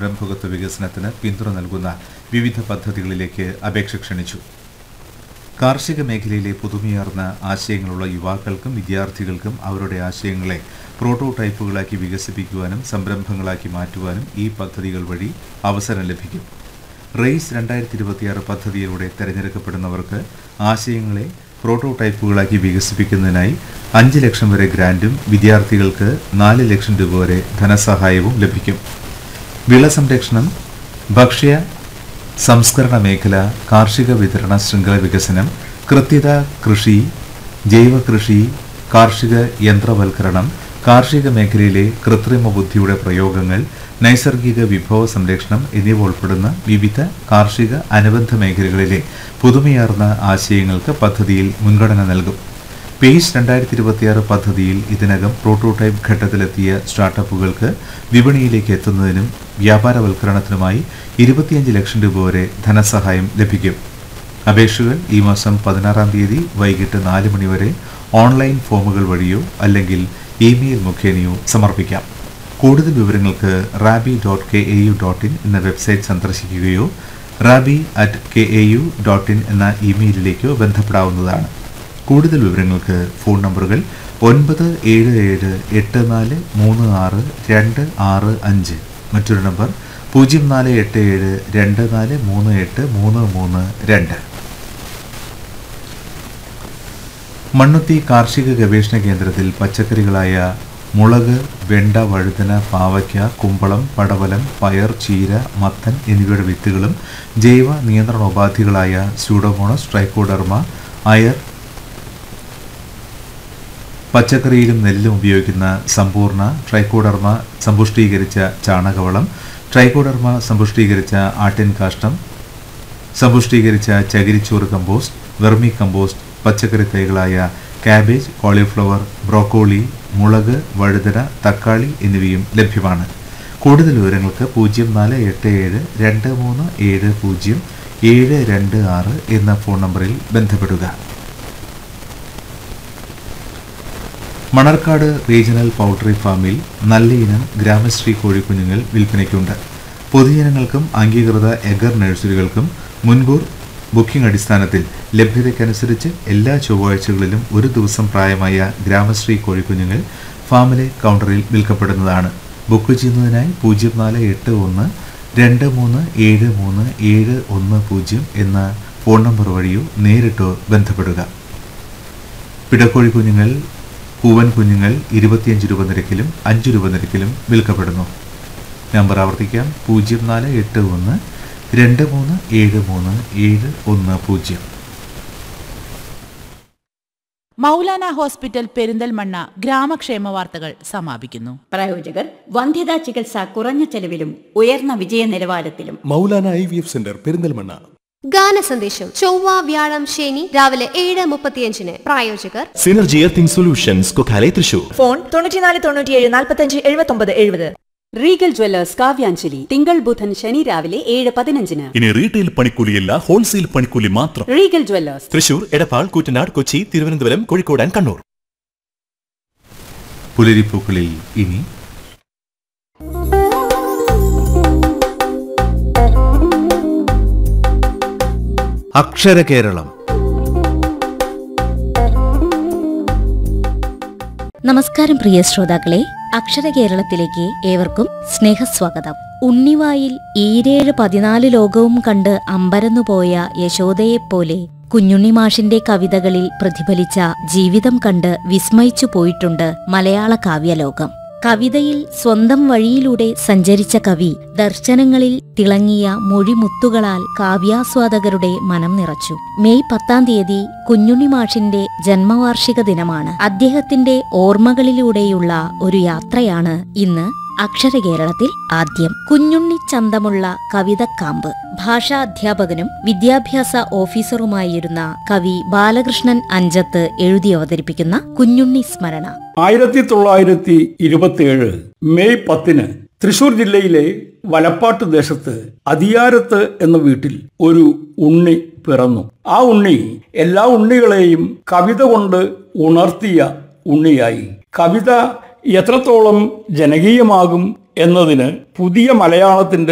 സംരംഭകത്വ വികസനത്തിന് പിന്തുണ നൽകുന്ന വിവിധ പദ്ധതികളിലേക്ക് അപേക്ഷ ക്ഷണിച്ചു കാർഷിക മേഖലയിലെ പുതുമയാർന്ന ആശയങ്ങളുള്ള യുവാക്കൾക്കും വിദ്യാർത്ഥികൾക്കും അവരുടെ ആശയങ്ങളെ പ്രോട്ടോടൈപ്പുകളാക്കി വികസിപ്പിക്കുവാനും സംരംഭങ്ങളാക്കി മാറ്റുവാനും ഈ പദ്ധതികൾ വഴി അവസരം ലഭിക്കും റെയ്സ് രണ്ടായിരത്തി ഇരുപത്തിയാറ് പദ്ധതിയിലൂടെ തിരഞ്ഞെടുക്കപ്പെടുന്നവർക്ക് ആശയങ്ങളെ പ്രോട്ടോടൈപ്പുകളാക്കി വികസിപ്പിക്കുന്നതിനായി അഞ്ച് ലക്ഷം വരെ ഗ്രാന്റും വിദ്യാർത്ഥികൾക്ക് നാല് ലക്ഷം രൂപ വരെ ധനസഹായവും ലഭിക്കും വിള സംരക്ഷണം ഭക്ഷ്യ സംസ്കരണ മേഖല കാർഷിക വിതരണ ശൃംഖല വികസനം കൃത്യത കൃഷി ജൈവ കൃഷി കാർഷിക യന്ത്രവൽക്കരണം കാർഷിക മേഖലയിലെ കൃത്രിമ ബുദ്ധിയുടെ പ്രയോഗങ്ങൾ നൈസർഗിക വിഭവ സംരക്ഷണം എന്നിവ ഉൾപ്പെടുന്ന വിവിധ കാർഷിക അനുബന്ധ മേഖലകളിലെ പുതുമയാർന്ന ആശയങ്ങൾക്ക് പദ്ധതിയിൽ മുൻഗണന നൽകും പേസ് രണ്ടായിരത്തി ഇരുപത്തിയാറ് പദ്ധതിയിൽ ഇതിനകം പ്രോട്ടോടൈപ്പ് ഘട്ടത്തിലെത്തിയ സ്റ്റാർട്ടപ്പുകൾക്ക് വിപണിയിലേക്ക് എത്തുന്നതിനും വ്യാപാരവൽക്കരണത്തിനുമായി ഇരുപത്തിയഞ്ച് ലക്ഷം രൂപ വരെ ധനസഹായം ലഭിക്കും അപേക്ഷകൾ ഈ മാസം പതിനാറാം തീയതി വൈകിട്ട് നാല് മണിവരെ ഓൺലൈൻ ഫോമുകൾ വഴിയോ അല്ലെങ്കിൽ ഇമെയിൽ മുഖേനയോ സമർപ്പിക്കാം കൂടുതൽ വിവരങ്ങൾക്ക് rabi dot K A U dot in എന്ന വെബ്സൈറ്റ് സന്ദർശിക്കുകയോ rabi at K A U dot in എന്ന ഇമെയിലിലേക്കോ ബന്ധപ്പെടാവുന്നതാണ് കൂടുതൽ വിവരങ്ങൾക്ക് ഫോൺ നമ്പറുകൾ ഒൻപത് ഏഴ് ഏഴ് എട്ട് നാല് മൂന്ന് ആറ് രണ്ട് ആറ് അഞ്ച് മറ്റൊരു നമ്പർ പൂജ്യം നാല് എട്ട് ഏഴ് രണ്ട് നാല് മൂന്ന് എട്ട് മൂന്ന് മൂന്ന് രണ്ട് മണ്ണുത്തി കാർഷിക ഗവേഷണ കേന്ദ്രത്തിൽ പച്ചക്കറികളായ മുളക് വെണ്ട വഴുതന പാവയ്ക്ക കുമ്പളം പടവലം പയർ ചീര മത്തൻ എന്നിവയുടെ വിത്തുകളും ജൈവ നിയന്ത്രണോപാധികളായ സ്യൂഡോമോണസ് ട്രൈക്കോഡർമ അയർ പച്ചക്കറിയിലും നെല്ലിലും ഉപയോഗിക്കുന്ന സമ്പൂർണ്ണ ട്രൈക്കോഡർമ സമ്പുഷ്ടീകരിച്ച ചാണകവളം ട്രൈക്കോഡർമ സമ്പുഷ്ടീകരിച്ച ആട്ടിൻ കാഷ്ടം സമ്പുഷ്ടീകരിച്ച ചകിരിച്ചോറ് കമ്പോസ്റ്റ് വെർമി കമ്പോസ്റ്റ് പച്ചക്കറി തൈകളായ കാബേജ് കോളിഫ്ലവർ ബ്രോക്കോളി മുളക് വഴുതന തക്കാളി എന്നിവയും ലഭ്യമാണ് കൂടുതൽ വിവരങ്ങൾക്ക് പൂജ്യം നാല് എട്ട് ഏഴ് രണ്ട് മൂന്ന് ഏഴ് പൂജ്യം ഏഴ് രണ്ട് ആറ് എന്ന ഫോൺ നമ്പറിൽ ബന്ധപ്പെടുക മണർക്കാട് റീജിയണൽ പൗൾട്രി ഫാമിൽ നല്ല ഇനം ഗ്രാമശ്രീ കോഴിക്കുഞ്ഞുങ്ങൾ വിൽപ്പനയ്ക്കുണ്ട് പൊതുജനങ്ങൾക്കും അംഗീകൃത എഗർ നഴ്സറികൾക്കും മുൻകൂർ ബുക്കിംഗ് അടിസ്ഥാനത്തിൽ ലഭ്യതയ്ക്കനുസരിച്ച് എല്ലാ ചൊവ്വാഴ്ചകളിലും ഒരു ദിവസം പ്രായമായ ഗ്രാമശ്രീ കോഴിക്കുഞ്ഞുങ്ങൾ ഫാമിലെ കൗണ്ടറിൽ വിൽക്കപ്പെടുന്നതാണ് ബുക്ക് ചെയ്യുന്നതിനായി പൂജ്യം നാല് എട്ട് ഒന്ന് രണ്ട് മൂന്ന് ഏഴ് മൂന്ന് ഏഴ് ഒന്ന് പൂജ്യം എന്ന ഫോൺ നമ്പർ വഴിയോ നേരിട്ടോ ബന്ധപ്പെടുക പിടക്കോഴി കുഞ്ഞുങ്ങൾ പൂവൻ കുഞ്ഞുങ്ങൾ ഇരുപത്തിയഞ്ച് രൂപ നിരക്കിലും അഞ്ച് രൂപ നിരക്കിലും വിൽക്കപ്പെടുന്നു നമ്പർ ആവർത്തിക്കാം പൂജ്യം നാല് എട്ട് ഒന്ന് രണ്ട് മൂന്ന് ഏഴ് മൂന്ന് ഏഴ് ഒന്ന് പൂജ്യം മൗലാന ഹോസ്പിറ്റൽ പെരിന്തൽമണ്ണ ഗ്രാമക്ഷേമ വാർത്തകൾ സമാപിക്കുന്നു പ്രായോജകർ വന്ധ്യതാ ചികിത്സ കുറഞ്ഞ ചെലവിലും ഉയർന്ന വിജയ നിലവാരത്തിലും Moulana I V F center Perinthalmanna ഗാന സന്ദേശം ചൊവ്വ വ്യാഴം ശനി രാവിലെ ഏഴ് മുപ്പത്തിയഞ്ചിന് പ്രായോജകർ synergy earthing solutions Kokkale Thrissur phone തൊണ്ണൂറ്റിനാല് തൊണ്ണൂറ്റിയേഴ് നാൽപ്പത്തഞ്ച് എഴുപത്തൊമ്പത് എഴുപത് റീഗൽ ജ്വല്ലേഴ്സ് കാവ്യാഞ്ജലി തിങ്കൾ ബുധൻ ശനി രാവിലെ ഏഴ് പതിനഞ്ചിന് ഇനി റീറ്റെയിൽ പണിക്കൂലിയല്ല ഹോൾസെയിൽ പണിക്കൂലി മാത്രം Regal jewellers Thrissur Edappal Koottanad Kochi Thiruvananthapuram Kozhikode and Kannur പുലരിപ്പൂക്കളിൽ ഇനി അക്ഷര കേരളം നമസ്കാരം പ്രിയ ശ്രോതാക്കളെ അക്ഷര കേരളത്തിലേക്ക് ഏവർക്കും സ്നേഹസ്വാഗതം ഉണ്ണിവായിൽ ഈരേഴ് പതിനാല് ലോകവും കണ്ട് അമ്പരന്നുപോയ യശോദയെപ്പോലെ കുഞ്ഞുണ്ണിമാഷിന്റെ കവിതകളിൽ പ്രതിഫലിച്ച ജീവിതം കണ്ട് വിസ്മയിച്ചു പോയിട്ടുണ്ട് മലയാള കാവ്യലോകം കവിതയിൽ സ്വന്തം വഴിയിലൂടെ സഞ്ചരിച്ച കവി ദർശനങ്ങളിൽ തിളങ്ങിയ മൊഴിമുത്തുകളാൽ കാവ്യാസ്വാദകരുടെ മനം നിറച്ചു മെയ് പത്താം തീയതി കുഞ്ഞുണ്ണി മാഷിന്റെ ജന്മവാർഷിക ദിനമാണ് അദ്ദേഹത്തിന്റെ ഓർമ്മകളിലൂടെയുള്ള ഒരു യാത്രയാണ് ഇന്ന് അക്ഷര കേരളത്തിൽ ആദ്യം കുഞ്ഞുണ്ണി ചന്തമുള്ള കവിതക്കാമ്പ് ഭാഷാ അധ്യാപകനും വിദ്യാഭ്യാസ ഓഫീസറുമായിരുന്ന കവി ബാലകൃഷ്ണൻ അഞ്ചത്ത് എഴുതി അവതരിപ്പിക്കുന്ന കുഞ്ഞുണ്ണി സ്മരണ ആയിരത്തി തൊള്ളായിരത്തി ഇരുപത്തിയേഴ് മെയ് പത്തിന് തൃശൂർ ജില്ലയിലെ വലപ്പാട്ട് ദേശത്ത് അതിയാരത്ത് എന്ന വീട്ടിൽ ഒരു ഉണ്ണി പിറന്നു ആ ഉണ്ണി എല്ലാ ഉണ്ണികളെയും കവിത കൊണ്ട് ഉണർത്തിയ ഉണ്ണിയായി കവിത എത്രത്തോളം ജനകീയമാകും എന്നതിന് പുതിയ മലയാളത്തിന്റെ